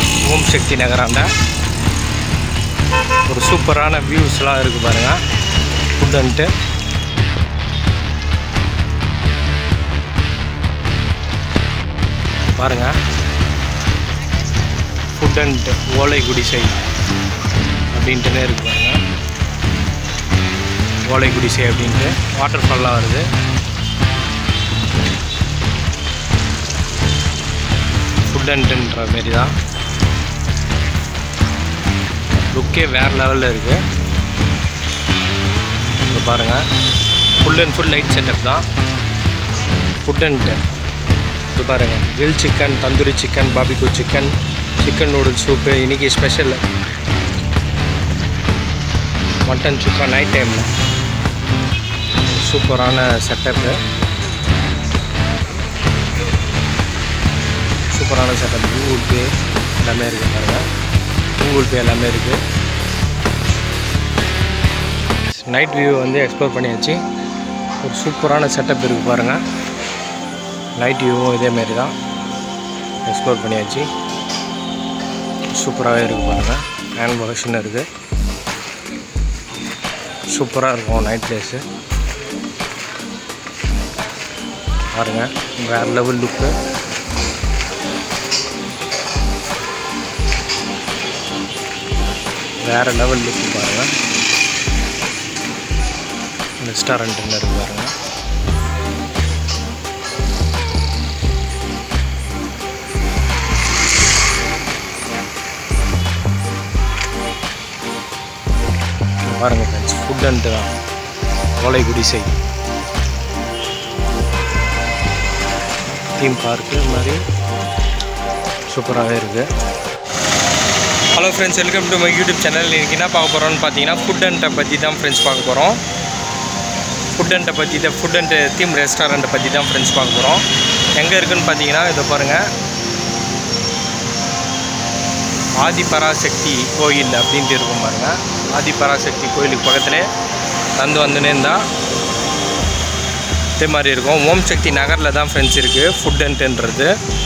ஓம் சக்தி நகராண்ட ஒரு சூப்பரான வியூஸ்லாம் இருக்குது பாருங்கள் ஃபுட்டுன்ட்டு பாருங்கள் ஃபுட் அண்ட் ஓலை குடிசை அப்படின்ட்டுனே இருக்கு பாருங்க ஓலை குடிசை அப்படின்ட்டு வாட்டர் ஃபால்லாம் வருது ஃபுட் அண்ட்ன்ற மாரி தான் லுக்கே வேறு லெவலில் இருக்குது இங்க பாருங்கள் full and full light setup தான் ஃபுட் அண்ட் இது பாருங்கள் grill chicken tandoori chicken பாபிக்கு chicken chicken noodles soup இன்றைக்கி ஸ்பெஷல் மட்டன் சுக்கா நைட் டைமில் சூப்பரான செட்டப்பு சூப்பரான செட்டப் கூகுள் பே எல்லாமே இருக்குது பாருங்கள் கூகுள் பே எல்லாமே இருக்குது நைட் வியூ வந்து எக்ஸ்ப்ளோர் பண்ணியாச்சு ஒரு சூப்பரான செட்டப் இருக்குது பாருங்கள் நைட் வியூவும் இதேமாரி தான் எக்ஸ்ப்ளோர் பண்ணியாச்சு சூப்பராகவே இருக்குது பாருங்கள் ஹேண்ட் வாஷன் இருக்குது சூப்பராக இருக்கும் நைட் பிளேஸு பாருங்கள் வேறு லெவல் லுக்கு வேறு லெவல் லுக்கு பாருங்கள் ரெஸ்டாரண்ட்டுன்னு இருக்கு பாருங்கள் இங்க பாருங்க ஃப்ரெண்ட்ஸ் ஃபுட் அண்ட் தான் ஓலை குடிசை தீம் பார்க்கு இது மாதிரி சூப்பராகவே இருக்குது hello friends welcome to my YouTube channel இன்றைக்கி என்ன பார்க்க போகிறோம்னு பார்த்தீங்கன்னா ஃபுட் அண்ட்டை பற்றி தான் ஃப்ரெண்ட்ஸ் பார்க்க போகிறோம் ஃபுட் அண்ட்டை பற்றி தான் ஃபுட் அண்ட் தீம் ரெஸ்டாரண்ட்டை பற்றி தான் ஃப்ரெண்ட்ஸ் பார்க்க போகிறோம் எங்கே இருக்குன்னு பார்த்தீங்கன்னா இதை பாருங்கள் ஆதி பராசக்தி கோயில் அப்படின்ட்டு இருக்கும் பாருங்க ஆதி பராசக்தி கோயிலுக்கு பக்கத்துலேயே தந்து வந்துனே இருந்தால் இதே மாதிரி இருக்கும் ஓம் சக்தி நகரில் தான் ஃப்ரெண்ட்ஸ் இருக்குது ஃபுட் அண்ட்டுன்றது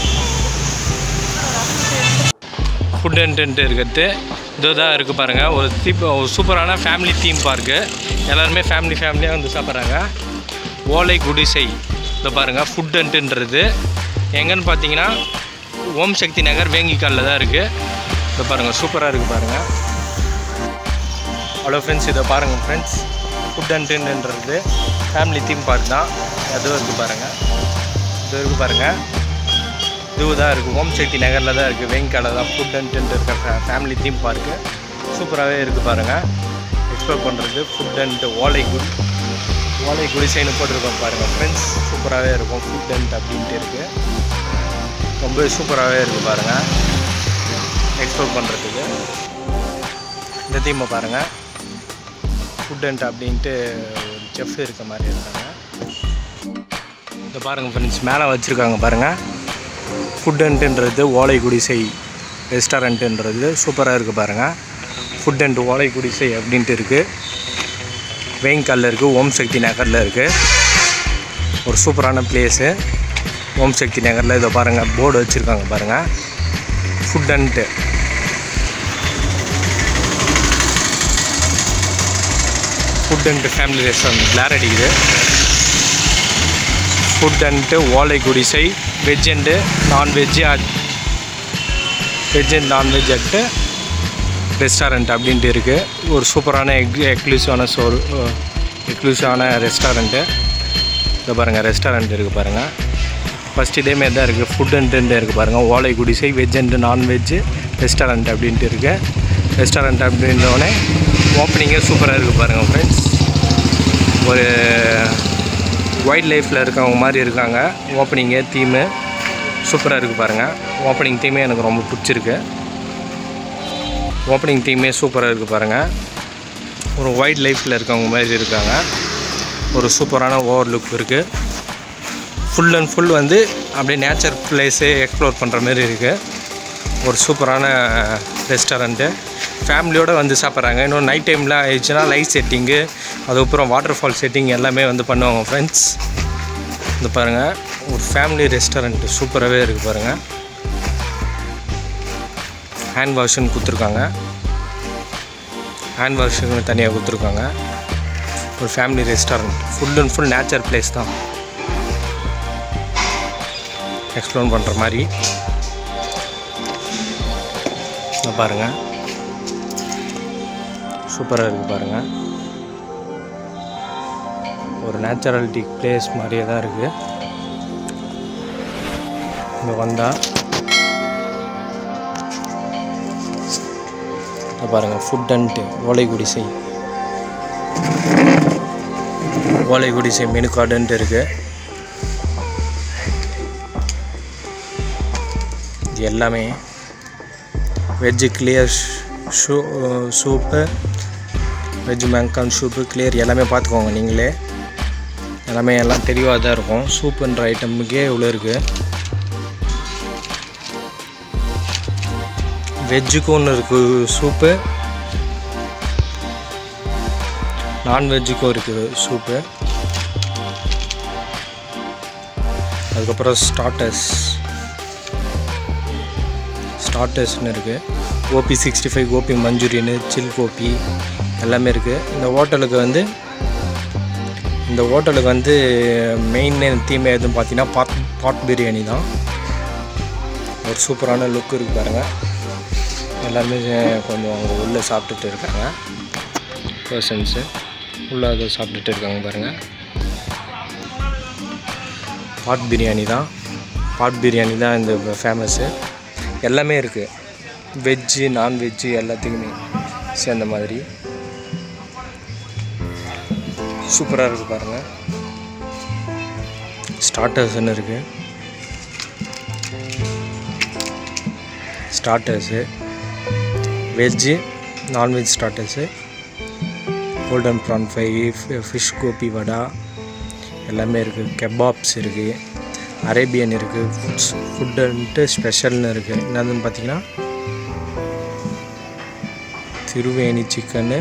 ஃபுட் அண்ட்டு இருக்கிறது இதோ தான் இருக்குது பாருங்கள் ஒரு தீப் ஒரு சூப்பரான ஃபேமிலி தீம் பார்க்கு எல்லாருமே ஃபேமிலி ஃபேமிலியாக வந்து சாப்பிட்றாங்க ஓலை குடிசை இதோ பாருங்கள் ஃபுட் அண்ட்டுன்றது எங்கன்னு பார்த்தீங்கன்னா ஓம் சக்தி நகர் வேங்கிக்காலில் தான் இருக்குது இதோ பாருங்கள் சூப்பராக இருக்குது பாருங்கள் ஹலோ ஃப்ரெண்ட்ஸ் இதை பாருங்கள் ஃப்ரெண்ட்ஸ் ஃபுட் அண்ட்டுன்றது ஃபேமிலி தீம் பார்க் தான் அதுவும் இருக்குது பாருங்கள் இது இருக்குது பாருங்கள் இதுவும் தான் இருக்குது ஓம் சக்தி நகரில் தான் இருக்குது வேங்கிக்காலில் தான் ஃபுட் அண்ட்டு இருக்க ஃபேமிலி தீம் பார்க்கு சூப்பராகவே இருக்குது பாருங்கள் எக்ஸ்ப்ளோர் பண்ணுறது ஃபுட் அண்ட் ஓலை குடி ஓலை குடிசைன்னு போட்டிருக்கோம் பாருங்கள் ஃப்ரெண்ட்ஸ் சூப்பராகவே இருக்கும் ஃபுட் அண்ட் அப்படின்ட்டு இருக்குது ரொம்ப சூப்பராகவே இருக்குது பாருங்கள் எக்ஸ்ப்ளோர் பண்ணுறதுக்கு இந்த தீமை பாருங்கள் ஃபுட் அண்ட் அப்படின்ட்டு ஒரு செஃப் இருக்க மாதிரி இருக்காங்க இந்த பாருங்கள் ஃப்ரெண்ட்ஸ் மேலே வச்சுருக்காங்க பாருங்கள் ஃபுட் அண்ட்டுன்றது ஓலை குடிசை ரெஸ்டாரண்ட்டுன்றது சூப்பராக இருக்குது பாருங்கள் ஃபுட் அண்ட் ஓலை குடிசை அப்படின்ட்டு இருக்குது வேங்காலில் இருக்குது ஓம் சக்தி நகரில் இருக்குது ஒரு சூப்பரான பிளேஸு ஓம் சக்தி நகரில் இதை பாருங்கள் போர்டு வச்சுருக்காங்க பாருங்கள் food and food and family restaurant கிளார் அடிக்குது ஃபுட் அண்ட்டு ஓலை குடிசை veg and non veg veg and non veg hut restaurant அப்படின்ட்டு இருக்குது ஒரு சூப்பரான எக் எக்ஸ்க்ளூசிவான சோல் எக்ஸ்க்ளூசிவான ரெஸ்டாரண்ட்டு இதை பாருங்கள் ரெஸ்டாரண்ட் இருக்குது பாருங்கள் ஃபஸ்ட் இதேமாரி தான் இருக்குது ஃபுட் அண்ட்டு இருக்குது பாருங்கள் ஓலை குடிசை வெஜ் அண்டு நான்வெஜ்ஜு ரெஸ்டாரண்ட் அப்படின்ட்டு இருக்குது ரெஸ்டாரண்ட் அப்படின்றோடனே ஓப்பனிங்கே சூப்பராக இருக்குது பாருங்கள் ஃப்ரெண்ட்ஸ் ஒரு வைல்ட் லைஃப்பில் இருக்கவங்க மாதிரி இருக்காங்க ஓப்பனிங்கு தீமு சூப்பராக இருக்குது பாருங்கள் ஓப்பனிங் தீமே எனக்கு ரொம்ப பிடிச்சிருக்கு ஓப்பனிங் தீமே சூப்பராக இருக்குது பாருங்கள் ஒரு வைல்ட் லைஃப்பில் இருக்கவங்க மாதிரி இருக்காங்க ஒரு சூப்பரான ஓவர் லுக் இருக்குது ஃபுல் அண்ட் ஃபுல் வந்து அப்படியே நேச்சர் பிளேஸே எக்ஸ்ப்ளோர் பண்ணுற மாதிரி இருக்குது ஒரு சூப்பரான ரெஸ்டாரண்ட்டு ஃபேமிலியோடு வந்து சாப்பிட்றாங்க இன்னும் நைட் டைமில் ஆயிடுச்சுன்னா லைட் செட்டிங்கு அதுக்கப்புறம் வாட்டர் ஃபால் செட்டிங் எல்லாமே வந்து பண்ணுவாங்க ஃப்ரெண்ட்ஸ் இந்த பாருங்கள் ஒரு ஃபேமிலி ரெஸ்டாரண்ட்டு சூப்பராகவே இருக்குது பாருங்கள் ஹேண்ட் வாஷ்னு கொடுத்துருக்காங்க ஹேண்ட் வாஷுக்கு தனியாக கொடுத்துருக்காங்க ஒரு family restaurant full and full nature place தான் எக்ஸ்ப்ளோர் பண்ணுற மாதிரி இங்க பாருங்க சூப்பராக இருக்குது பாருங்கள் ஒரு நேச்சுரலிட்டி பிளேஸ் மாதிரியே தான் இருக்குது இங்கே வந்தால் இங்க பாருங்கள் ஃபுட் அண்ட்டு ஓலை குடிசை ஓலை குடிசை மெனு கார்டுன்ட்டு இருக்குது இது எல்லாமே வெஜ்ஜு கிளியர் ஷூ சூப்பு வெஜ் மேங்கான் சூப்பு கிளியர் எல்லாமே பார்த்துக்கோங்க நீங்களே எல்லாமே எல்லாம் தெளிவாக தான் இருக்கும் சூப்புன்ற ஐட்டமுக்கே இவ்வளோ இருக்குது வெஜ்ஜுக்கு ஒன்று இருக்குது சூப்பு நான்வெஜ்ஜுக்கும் இருக்குது சூப்பு அதுக்கப்புறம் ஸ்டார்டர்ஸ் ஸ்டார்டர்ஸ்னு இருக்குது gobi sixty five gobi Manchurian chilli gobi எல்லாமே இருக்குது இந்த ஹோட்டலுக்கு வந்து இந்த ஹோட்டலுக்கு வந்து மெயின் தீம் எதுவும் பார்த்தீங்கன்னா பாட் பாட் பிரியாணி தான் ஒரு சூப்பரான லுக் இருக்குது பாருங்கள் எல்லாருமே கொஞ்சம் அவங்க உள்ளே சாப்பிட்டுட்டு இருக்காங்க பர்சன்ஸு உள்ளே அதை சாப்பிட்டுட்டு இருக்காங்க பாருங்கள் பாட் பிரியாணி தான் பாட் பிரியாணி தான் இந்த ஃபேமஸ்ஸு எல்லாமே இருக்குது வெஜ்ஜு நான்வெஜ்ஜு எல்லாத்துக்குமே சேர்ந்த மாதிரி சூப்பராக இருக்குது பாருங்கள் ஸ்டார்டர்ஸ்னு இருக்குது starters veg non veg starters golden prawn fry fish gobi vada எல்லாமே இருக்குது கெபாப்ஸ் இருக்குது அரேபியன் இருக்குது ஃபுட்ஸ் ஃபுட்டுன்ட்டு ஸ்பெஷல்னு இருக்குது என்னதுன்னு பார்த்தீங்கன்னா திருவேணி சிக்கனு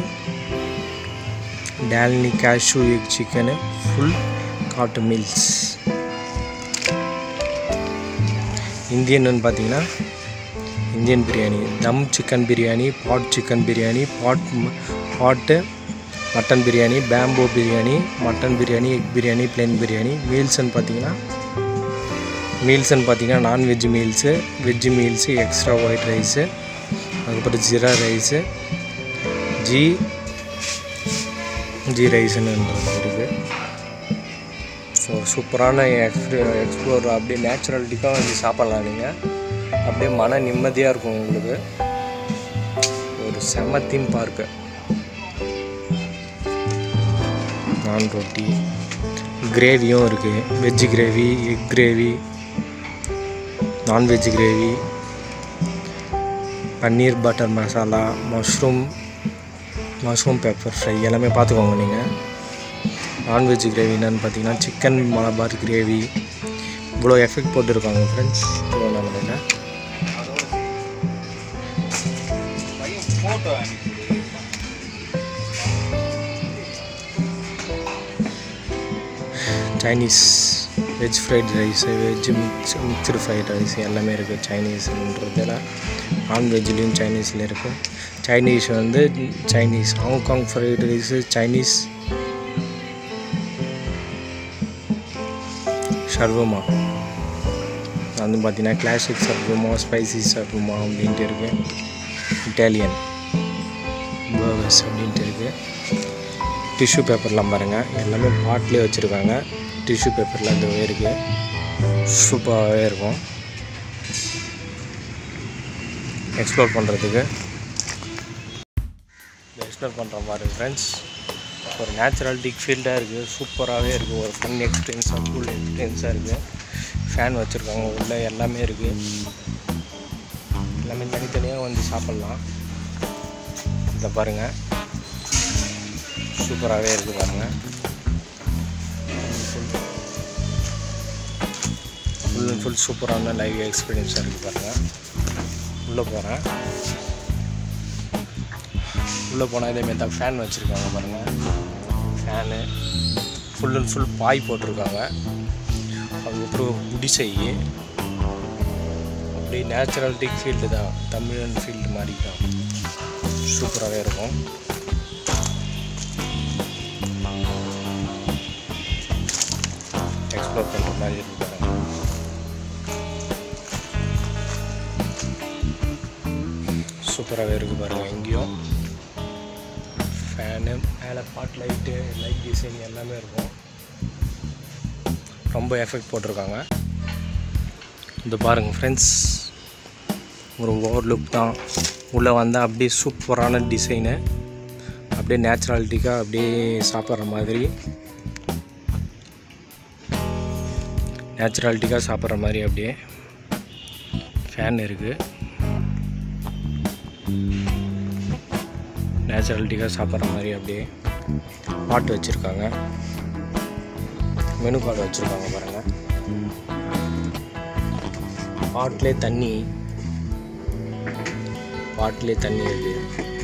டால்னி கேஷ்யூ எக் சிக்கனு ஃபுல் காட்டு மீல்ஸ் இந்தியன்னு பார்த்தீங்கன்னா Indian biryani dum chicken biryani pot chicken biryani pot pot mutton biryani bamboo biryani mutton biryani egg biryani plain biryani மீல்ஸ்ன்னு பார்த்தீங்கன்னா மீல்ஸ்ன்னு பார்த்தீங்கன்னா non veg meals veg meals extra white rice அதுக்கப்புறம் ஜீரா ரைஸு ஜி ஜி ரைஸுன்னு இருக்குது ஸோ சூப்பரான எக்ஸ்ப்ளோ எக்ஸ்ப்ளோர் அப்படியே நேச்சுரலிட்டிக்காக வந்து சாப்பிட்லாம் நீங்கள் அப்படியே மன நிம்மதியாக இருக்கும் உங்களுக்கு ஒரு செம தீம் பார்க்கு நான் ரொட்டி கிரேவியும் இருக்குது veg gravy egg gravy non veg gravy paneer butter masala mushroom mushroom pepper fry எல்லாமே பார்த்துக்கோங்க நீங்கள் நான்வெஜ் கிரேவி என்னன்னு பார்த்தீங்கன்னா சிக்கன் மலபார் கிரேவி இவ்வளோ எஃபெக்ட் போட்டிருக்காங்க ஃப்ரெண்ட்ஸ் இவ்வளோ நம்மளில் Chinese veg fried rice veg mix mixed fried rice எல்லாமே இருக்குது சைனீஸ்ன்றதில் நான்வெஜ்லேயும் சைனீஸில் இருக்குது சைனீஸ் வந்து Chinese Hong Kong fried rice Chinese shawarma வந்து பார்த்தீங்கன்னா கிளாசிக் சர்வமா ஸ்பைசி சர்வமா அப்படின்ட்டு இருக்குது இட்டாலியன் பர்கர்ஸ் அப்படின்ட்டு இருக்குது டிஷ்யூ பேப்பர்லாம் பாருங்கள் எல்லாமே பாட்லேயே வச்சுருக்காங்க டிஷ்யூ பேப்பரில் அந்த இருக்குது சூப்பராகவே இருக்கும் எக்ஸ்ப்ளோர் பண்ணுறதுக்கு எக்ஸ்ப்ளோர் பண்ணுற மாதிரி ஃப்ரெண்ட்ஸ் ஒரு நேச்சுரலிட்டிக் ஃபீல்டாக இருக்குது சூப்பராகவே இருக்குது ஒரு ஃபன் எக்ஸ்பீரியன்ஸாக கூல் எக்ஸ்பீரியன்ஸாக இருக்குது ஃபேன் வச்சுருக்காங்க உள்ளே எல்லாமே இருக்குது எல்லாமே தனித்தனியாக வந்து சாப்பிட்லாம் இதை பாருங்கள் சூப்பராகவே இருக்குது பாருங்கள் ஃபுல் அண்ட் ஃபுல் சூப்பரான லைவ் எக்ஸ்பீரியன்ஸாக இருக்குது பாருங்கள் உள்ளே போகிறேன் உள்ளே போனால் இதேமாரி தான் ஃபேன் வச்சுருக்காங்க பாருங்கள் ஃபேனு ஃபுல் அண்ட் ஃபுல் பாய் போட்டிருக்காங்க அதுக்கப்புறம் குடிசை அப்படி நேச்சுரல்டிக் ஃபீல்டு தான் தமிழன் ஃபீல்டு மாதிரி தான் சூப்பராகவே இருக்கும் எக்ஸ்ப்ளோர் பண்ணுற மாதிரி இருக்கு பாருங்க சூப்பராகவே இருக்குது பாருங்கள் எங்கேயும் ஃபேனு மேலே பாட் லைட்டு லைட் டிசைன் எல்லாமே இருக்கும் ரொம்ப எஃபெக்ட் போட்டிருக்காங்க இது பாருங்கள் ஃப்ரெண்ட்ஸ் ஒரு ஓவர் லுக் தான் உள்ளே வந்தால் அப்படியே சூப்பரான டிசைனு அப்படியே நேச்சுராலிட்டிக்காக அப்படியே சாப்பிட்ற மாதிரி நேச்சுராலிட்டிக்காக சாப்பிட்ற மாதிரி அப்படியே ஃபேன் இருக்குது நேச்சுராலிட்டிக்காக சாப்பிட்ற மாதிரி அப்படியே பாட்டு வச்சுருக்காங்க மெனு கார்டு வச்சுருக்காங்க பாருங்கள் பாட்டிலே தண்ணி பாட்டிலே தண்ணி இருக்குது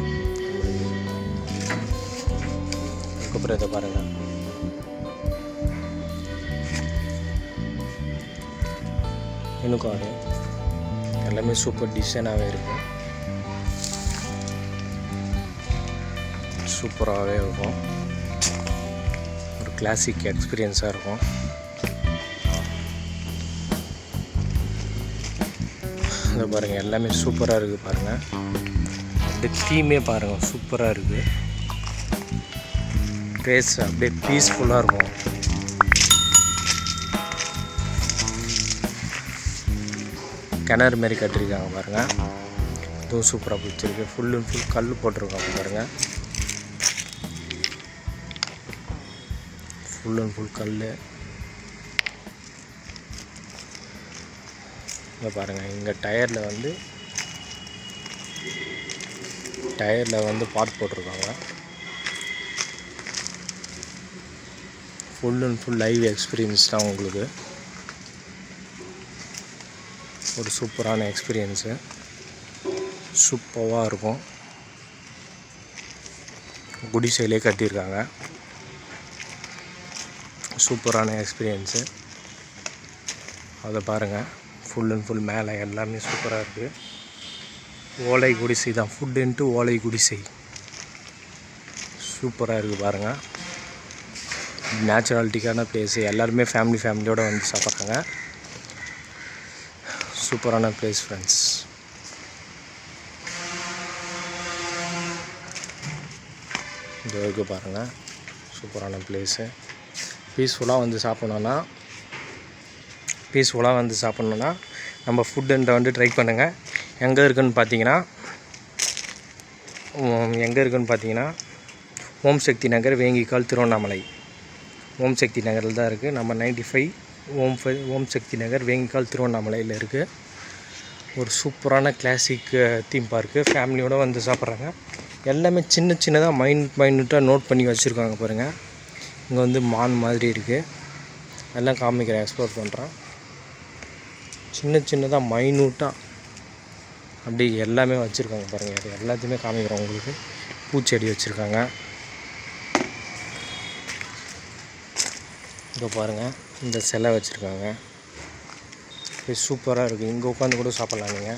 அதுக்கப்புறம் இதை பாருங்கள் மெனு கார்டு எல்லாமே சூப்பர் டிசைனாகவே இருக்கும் சூப்பராகவே இருக்கும் ஒரு கிளாசிக் எக்ஸ்பீரியன்ஸாக இருக்கும் இதை பாருங்கள் எல்லாமே சூப்பராக இருக்குது பாருங்கள் இந்த தீமே பாருங்கள் சூப்பராக இருக்குது ப்ளேஸ் அப்படியே பீஸ்ஃபுல்லாக இருக்கும் கிணறு மாரி கட்டியிருக்காங்க பாருங்கள் இதுவும் சூப்பராக பிடிச்சிருக்கு ஃபுல் அண்ட் ஃபுல் கல் போட்டிருக்காங்க பாருங்கள் ஃபுல் அண்ட் ஃபுல் கல் இங்கே பாருங்கள் இங்கே டயரில் வந்து டயரில் வந்து பாட் போட்டிருக்காங்க full and full live experience தான் உங்களுக்கு ஒரு சூப்பரான எக்ஸ்பீரியன்ஸு சூப்பராக இருக்கும் குடிசையிலே கட்டியிருக்காங்க சூப்பரான எக்ஸ்பீரியன்ஸு அதை பாருங்கள் ஃபுல் அண்ட் ஃபுல் மேலே எல்லாமே சூப்பராக இருக்குது ஓலை குடிசை தான் ஃபுட் இன்ட்டு ஓலை குடிசை சூப்பராக இருக்குது பாருங்கள் நேச்சுராலிட்டிக்கான பிளேஸு எல்லாருமே ஃபேமிலி ஃபேமிலியோடு வந்து சாப்பிட்றாங்க சூப்பரான பிளேஸ் ஃப்ரெண்ட்ஸ் இந்த இருக்குது பாருங்கள் சூப்பரான பிளேஸு பீஸ்ஃபுல்லாக வந்து சாப்பிட்ணுன்னா பீஸ்ஃபுல்லாக வந்து சாப்பிட்ணுன்னா நம்ம ஃபுட்டுன்ற வந்து ட்ரை பண்ணுங்கள் எங்கே இருக்குன்னு பார்த்தீங்கன்னா எங்கே இருக்குன்னு பார்த்தீங்கன்னா ஓம் சக்தி நகர் வேங்கிக்கால் திருவண்ணாமலை ஓம் சக்தி நகரில் தான் இருக்குது நம்ம நைன்டி ஃபைவ் ஓம் ஃபை ஓம் சக்தி நகர் வேங்கிக்கால் திருவண்ணாமலையில் இருக்குது ஒரு சூப்பரான கிளாசிக் தீம் பார்க்கு ஃபேமிலியோடு வந்து சாப்பிட்றாங்க எல்லாமே சின்ன சின்னதாக மைண்ட் மைன்யூட்டாக நோட் பண்ணி வச்சுருக்காங்க பாருங்கள் இங்கே வந்து மான் மாதிரி இருக்குது எல்லாம் காமிக்கிறேன் எக்ஸ்ப்ளோர் பண்ணுறேன் சின்ன சின்னதாக மைனூட்டாக அப்படி எல்லாமே வச்சுருக்காங்க பாருங்கள் அது எல்லாத்தையுமே காமிக்கிறேன் உங்களுக்கு பூச்செடி வச்சுருக்காங்க இங்கே பாருங்கள் இந்த சிலை வச்சுருக்காங்க இது சூப்பராக இருக்குது இங்கே உட்காந்து கூட சாப்பிட்லாம் நீங்கள்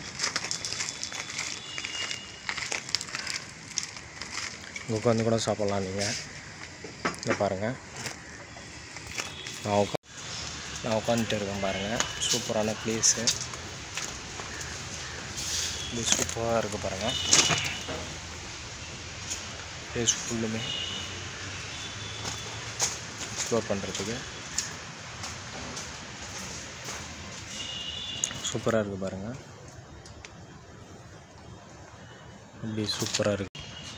இங்கே உட்காந்து கூட சாப்பிட்லாம் நீங்கள் இங்கே பாருங்கள் நான் உட்கா நான் உட்காந்துட்டு இருக்கேன் பாருங்கள் சூப்பரான ப்ளேஸு இது சூப்பராக இருக்குது பாருங்கள் ப்ளேஸ் ஃபுல்லுமே எக்ஸ்ப்ளோர் பண்ணுறதுக்கு சூப்பராக இருக்குது பாருங்கள் அப்படி சூப்பராக இருக்குது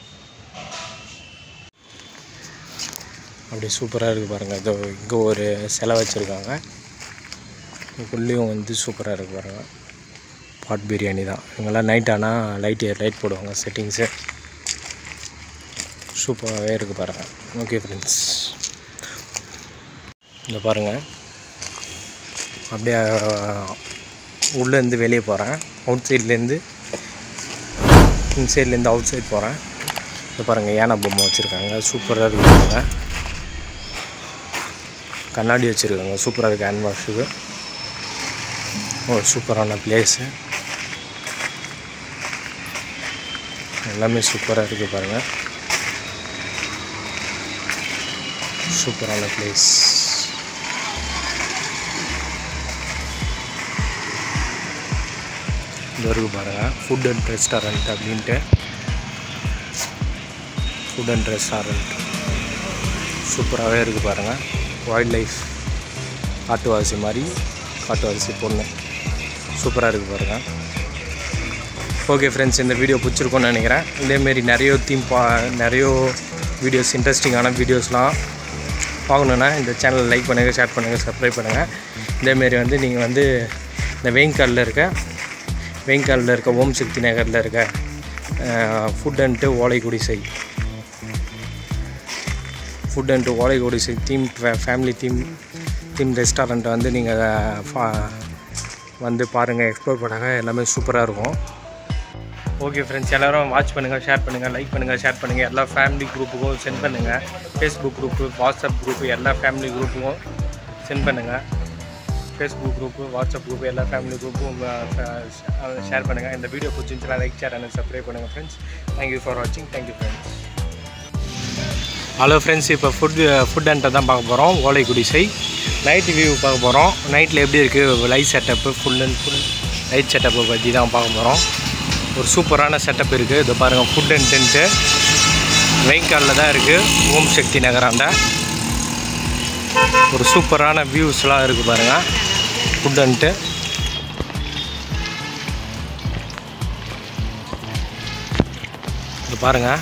அப்படி சூப்பராக இருக்குது பாருங்கள் இதோ இங்கே ஒரு சிலை வச்சுருக்காங்க இதுக்குள்ளேயும் வந்து சூப்பராக இருக்குது பாருங்கள் பாட் பிரியாணி தான் இவங்கெல்லாம் நைட் ஆனால் லைட்டு லைட் போடுவாங்க செட்டிங்ஸு சூப்பராகவே இருக்குது பாருங்கள் ஓகே ஃப்ரெண்ட்ஸ் இங்கே பாருங்கள் அப்படியே உள்ளேருந்து வெளியே போகிறேன் அவுட் சைட்லேருந்து இன்சைட்லேருந்து அவுட் சைட் போகிறேன் இது பாருங்கள் யானை பொம்மை வச்சுருக்காங்க சூப்பராக இருக்குது பாருங்க கண்ணாடி வச்சுருக்காங்க சூப்பராக இருக்குது ஹேண்ட் வாஷுக்கு ஒரு சூப்பரான பிளேஸு எல்லாமே சூப்பராக இருக்குது பாருங்கள் சூப்பரான பிளேஸ் இது இருக்கு பாருங்கள் ஃபுட் அண்ட் ரெஸ்டாரண்ட் அப்படின்ட்டு ஃபுட் அண்ட் ரெஸ்டாரண்ட் சூப்பராகவே இருக்குது பாருங்கள் வைல்ட் லைஃப் காட்டுவாசி மாதிரி காட்டுவாசி பொண்ணு சூப்பராக இருக்குது பாருங்கள் ஓகே ஃப்ரெண்ட்ஸ் இந்த வீடியோ பிடிச்சிருக்கும்னு நினைக்கிறேன் இதேமாரி நிறைய தீம் பா நிறைய வீடியோஸ் இன்ட்ரெஸ்டிங்கான வீடியோஸ்லாம் பார்க்கணுன்னா இந்த சேனலை லைக் பண்ணுங்கள் ஷேர் பண்ணுங்கள் சப்ஸ்கிரைப் பண்ணுங்கள் இதேமாரி வந்து நீங்கள் வந்து இந்த வெயிங்காலில் இருக்க வெயிங்காலில் இருக்க ஓம் சக்தி நகரில் இருக்க ஃபுட் அண்ட்டு ஓலை குடிசை ஃபுட் அண்ட் ஓலை குடிசை தீம் ஃபேமிலி தீம் தீம் ரெஸ்டாரண்ட்டை வந்து நீங்கள் வந்து பாருங்கள் எக்ஸ்ப்ளோர் பண்ணுங்கள் எல்லாமே சூப்பராக இருக்கும் ஓகே ஃப்ரெண்ட்ஸ் எல்லோரும் வாட்ச் பண்ணுங்கள் ஷேர் பண்ணுங்கள் லைக் பண்ணுங்கள் ஷேர் பண்ணுங்கள் எல்லா ஃபேமிலி குரூப்புக்கும் சென்ட் பண்ணுங்கள் ஃபேஸ்புக் குரூப்பு வாட்ஸ்அப் குரூப்பு எல்லா ஃபேமிலி குரூப்புக்கும் சென்ட் பண்ணுங்கள் ஃபேஸ்புக் குரூப்பு வாட்ஸ்அப் குரூப்பு எல்லா ஃபேமிலி குரூப்பும் ஷேர் பண்ணுங்கள் இந்த வீடியோ பிடிச்சிருந்துச்சுன்னா லைக் ஷேர் அண்ட் சப்ஸ்கிரைப் பண்ணுங்கள் ஃப்ரெண்ட்ஸ் தேங்க்யூ ஃபார் வாட்சிங் தேங்க்யூ ஃப்ரெண்ட்ஸ் ஹலோ ஃப்ரெண்ட்ஸ் இப்போ ஃபுட் ஃபுட் அண்ட்டை தான் பார்க்க போகிறோம் ஓலை குடிசை நைட் வியூ பார்க்க போகிறோம் நைட்டில் எப்படி இருக்குது light setup full and full light செட்டப்பை பற்றி தான் பார்க்க போகிறோம் ஒரு சூப்பரான செட்டப் இருக்குது இதை பாருங்கள் ஃபுட் அண்ட் டென்ட்டு வெயிங்காலில் தான் இருக்குது ஓம் சக்தி நகராண்ட ஒரு சூப்பரான வியூஸ்லாம் இருக்குது பாருங்கள் ஃபுட் அண்ட்டு இது பாருங்கள்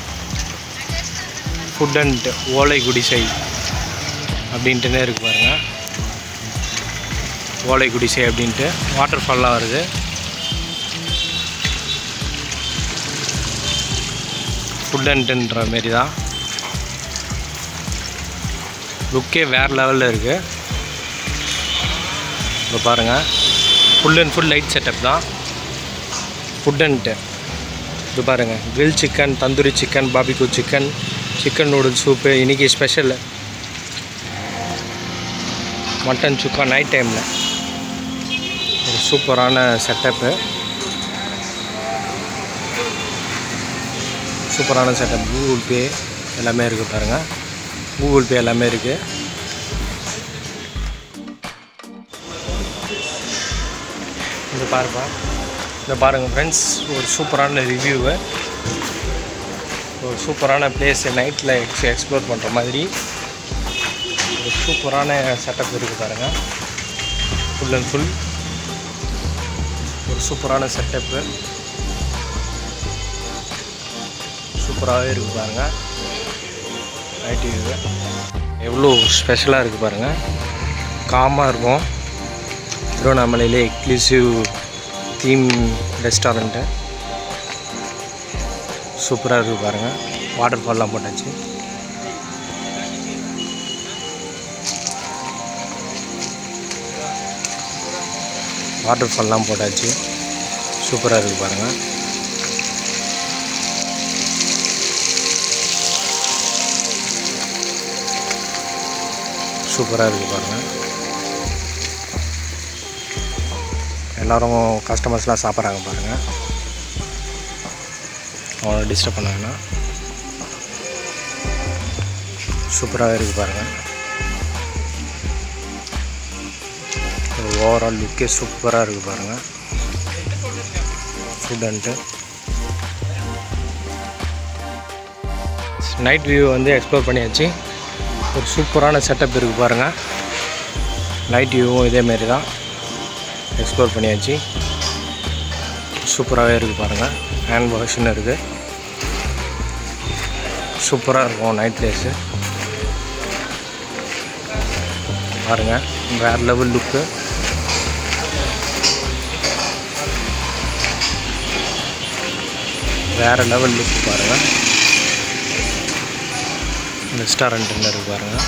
ஃபுட் அண்ட் ஓலை குடிசை அப்படின்ட்டுனே இருக்கு பாருங்க ஓலை குடிசை அப்படின்ட்டு வாட்டர் ஃபால்லாம் வருது ஃபுட் அண்ட்ன்ற மாரி தான் லுக்கே வேறு லெவலில் இருக்குது இப்போ பாருங்கள் full and full light setup தான் ஃபுட் அண்ட்டு இது பாருங்கள் grill chicken tandoori chicken பாபிக்கு chicken chicken noodles soup இன்றைக்கி ஸ்பெஷல் மட்டன் சுக்கா நைட் டைமில் ஒரு சூப்பரான செட்டப்பு சூப்பரான செட்டப் கூகுள் பே எல்லாமே இருக்குது பாருங்கள் கூகுள் பே எல்லாமே இருக்குது இந்த பாருப்பா இந்த பாருங்கள் ஃப்ரெண்ட்ஸ் ஒரு சூப்பரான ரிவ்யூவு ஒரு சூப்பரான பிளேஸ் நைட்டில் எக்ஸ் எக்ஸ்ப்ளோர் பண்ணுற மாதிரி ஒரு சூப்பரான செட்டப் இருக்குது பாருங்கள் ஃபுல் அண்ட் ஃபுல் ஒரு சூப்பரான செட்டப்பு சூப்பராகவே இருக்குது பாருங்கள் நைட் வியூவு எவ்வளோ ஸ்பெஷலாக இருக்குது பாருங்கள் காமாக இருக்கும் திருவண்ணாமலையிலே எக்ஸ்க்ளூசிவ் தீம் ரெஸ்டாரண்ட்டு சூப்பராக இருக்குது பாருங்கள் வாட்டர் ஃபால்லாம் போட்டாச்சு வாட்டர் ஃபால்லாம் போட்டாச்சு சூப்பராக இருக்குது பாருங்கள் சூப்பராக இருக்குது பாருங்கள் எல்லோரும் கஸ்டமர்ஸ்லாம் சாப்பிட்றாங்க பாருங்கள் அவங்கள டிஸ்டர்ப் பண்ணாங்கன்னா சூப்பராக இருக்குது பாருங்கள் ஒரு ஓவரால் லுக்கே சூப்பராக இருக்குது பாருங்கள் ஃபுட் அண்ட்டு நைட் வியூ வந்து எக்ஸ்ப்ளோர் பண்ணியாச்சு ஒரு சூப்பரான செட்டப் இருக்குது பாருங்கள் நைட் வியூவும் இதேமாரி தான் எக்ஸ்ப்ளோர் பண்ணியாச்சு சூப்பராகவே இருக்குது பாருங்கள் ஹேண்ட் வாஷ்னு இருக்குது சூப்பராக இருக்கும் நைட் பிளேஸு பாருங்கள் வேறு லெவல் லுக்கு வேறு லெவல் லுக் பாருங்கள் ரெஸ்டாரண்ட்டுன்னு இருக்கு பாருங்கள்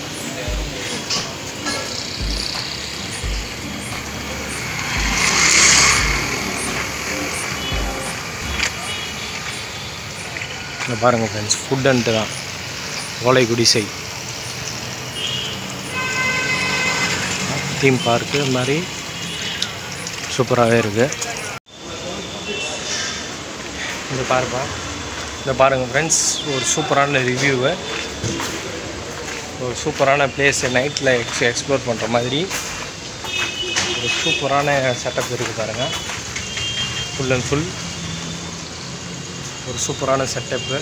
இங்க பாருங்கள் ஃப்ரெண்ட்ஸ் ஃபுட் அண்ட்டு தான் ஓலை குடிசை தீம் பார்க்கு இது மாதிரி சூப்பராகவே இருக்குது இந்த பாருப்பா இந்த பாருங்கள் ஃப்ரெண்ட்ஸ் ஒரு சூப்பரான ரிவ்யூவு ஒரு சூப்பரான பிளேஸ் நைட்டில் எக்ஸ் எக்ஸ்ப்ளோர் பண்ணுற மாதிரி ஒரு சூப்பரான செட்டப் இருக்குது பாருங்கள் ஃபுல் அண்ட் ஃபுல் ஒரு சூப்பரான செட்டப்பு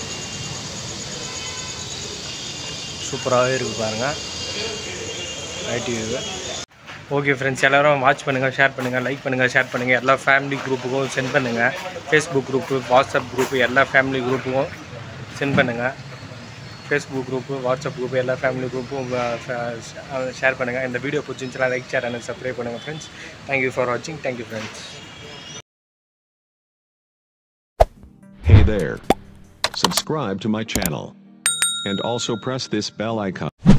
சூப்பராகவே இருக்குது பாருங்கள் நைட் வியூவு ஓகே ஃப்ரெண்ட்ஸ் எல்லோரும் வாட்ச் பண்ணுங்கள் ஷேர் பண்ணுங்கள் லைக் பண்ணுங்கள் ஷேர் பண்ணுங்கள் எல்லா ஃபேமிலி குரூப்புக்கும் சென்ட் பண்ணுங்கள் ஃபேஸ்புக் குரூப்பு வாட்ஸ்அப் குரூப்பு எல்லா ஃபேமிலி குரூப்புக்கும் சென்ட் பண்ணுங்கள் ஃபேஸ்புக் குரூப்பு வாட்ஸ்அப் குரூப்பு எல்லா ஃபேமிலி குரூப்பும் ஷேர் பண்ணுங்கள் இந்த வீடியோ பிடிச்சிருந்துச்சுன்னா லைக் ஷேர் அண்ட் சப்ஸ்கிரைப் பண்ணுங்கள் ஃப்ரெண்ட்ஸ் தேங்க்யூ ஃபார் வாட்சிங் thank you friends Hey there. Subscribe to my channel. And also press this bell icon.